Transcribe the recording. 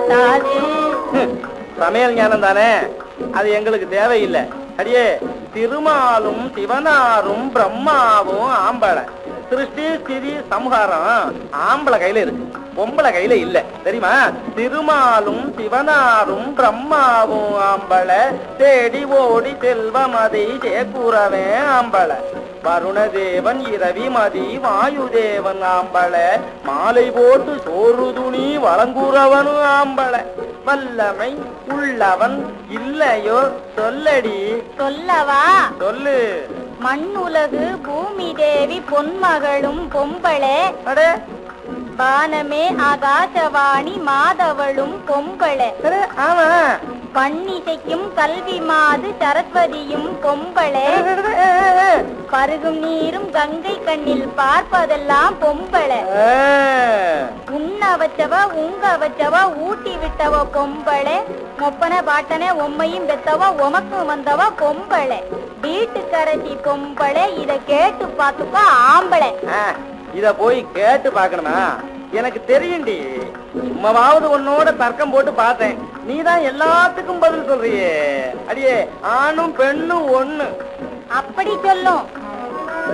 பத்தாது சமையல் ஞானம் தானே அது எங்களுக்கு தேவையில்லை அடியே திருமாலும் சிவனாரும் பிரம்மாவும் ஆம்பளை சிருஷ்டி ஸ்திதி சம்ஹாரம் ஆம்பளை கையில இருக்கு பொம்பளை கையில இல்ல தெரியுமா திருமாலும் சிவனாரும் பிரம்மாவும் ஆம்பளை தேடி ஓடி செல்வம் அதை சேக்கூறவன் ஆம்பளை வருணதேவன் இரவி மதி வாயுதேவன் ஆம்பளை மாலை போட்டு சோறு துணி வழங்குறவனும் ஆம்பளை வல்லமை உள்ளவன் இல்லையோ சொல்லடி சொல்லவா சொல்லு மண்ணுலகு பூமி தேவி பொன்மகளும் பொம்பளே அடே வானமே ஆகாசவாணி மாதவளும் பொம்பளை அடே, ஆமா பன்னிசைக்கும் கல்வி மாது சரஸ்வதியும் பொம்பளை அடே, அடே, அடே, அடே. பருகும் நீரும் கங்கை கண்ணில் பார்ப்பதெல்லாம் பொம்பளை ஆ. உண்ண வச்சவ உங்க வச்சவ ஊட்டி விட்டவ பொம்பளை மொப்பன பாட்டன உம்மையும் பெத்தவ உமக்கு வந்தவ பொம்பளை வீட்டுக்கரசி பொம்பளை இத கேட்டு பார்த்துக்கோ ஆம்பளை ஆ, இத போய் கேட்டு பார்க்கணுமா எனக்கு தெரியும்டி சும்மாவது உன்னோட தர்க்கம் போட்டு பார்த்தேன் நீதான் எல்லாத்துக்கும் பதில் சொல்றியே அடியே ஆணும் பெண்ணும் ஒண்ணு அப்படி சொல்லும்